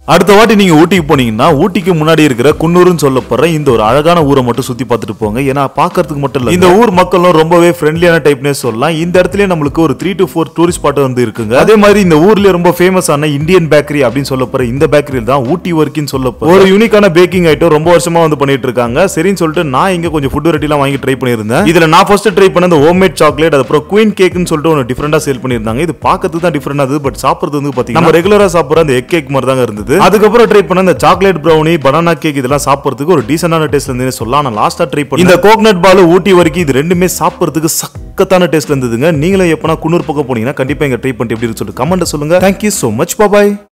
அடுத்த வாட்டி நீங்க ஊட்டிக்கு போனீங்கன்னா ஊட்டிக்கு முன்னாடி இருக்கிற குன்னூர்னு சொல்லப்படுற இந்த ஒரு அழகான ஊரை மட்டும் சுத்தி பார்த்துட்டு போங்க ஏன்னா பார்க்கறதுக்கு மட்டும் இல்ல இந்த ஊர் மக்களும் ரொம்பவே ஃப்ரெண்ட்லியான டைப்னே சொல்லலாம் இந்த இடத்துல நம்மளுக்கு ஒரு three to four tourist spot வந்து இருக்குங்க அதே மாதிரி இந்த ஊர்ல ரொம்ப ஃபேமஸான இந்தியன் பேக்கரி அப்படின்னு சொல்லப்படுற இந்த பேக்கரியில் தான் ஊட்டி வரைக்கும் சொல்லப்படுற ஒரு யூனிக்கான பேக்கிங் ஐட்டம் ரொம்ப வருஷமா வந்து பண்ணிட்டு இருக்காங்க சரின்னு சொல்லிட்டு நான் இங்க கொஞ்சம் ஃபுட் வெரைட்டிலாம் வாங்கி ட்ரை பண்ணியிருந்தேன் இதுல நான் ஃபர்ஸ்ட் ட்ரை பண்ண இந்த ஹோம்மேட் சாக்லேட் அதுக்கப்புறம் குயின் கேக்னு சொல்லிட்டு ஒன்று டிஃப்ரெண்டா சேல் பண்ணியிருந்தாங்க இது பார்க்கறதுக்கு தான் டிஃப்ரெண்டா இருந்தது பட் சாப்பிடுறது வந்து பாத்தீங்கன்னா நம்ம ரெகுலரா சாப்பிடுற அந்த எக் கேக் மாதிரி தாங்க இருந்தது அதுக்கப்புறம் ட்ரை பண்ண இந்த சாக்லேட் ப்ரௌனி பனானா கேக் இதெல்லாம் சாப்பிடுறதுக்கு ஒரு டீசென்டான டேஸ்ட் இருந்தது சொல்லலாம் நான் லாஸ்டா ட்ரை பண்ணி இந்த கோகனட் பால் ஊட்டி வரைக்கும் இது ரெண்டுமே சாப்பிடுறதுக்கு சக்கத்தான டேஸ்ட் இருந்ததுங்க நீங்களும் எப்பனா குன்னூர் பக்கம் போனீங்கன்னா கண்டிப்பா இங்க ட்ரை பண்ணிட்டு எப்படி இருக்குன்னு சொல்லிட்டு கமெண்ட் சொல்லுங்க தேங்க்யூ so மச் பாபாய்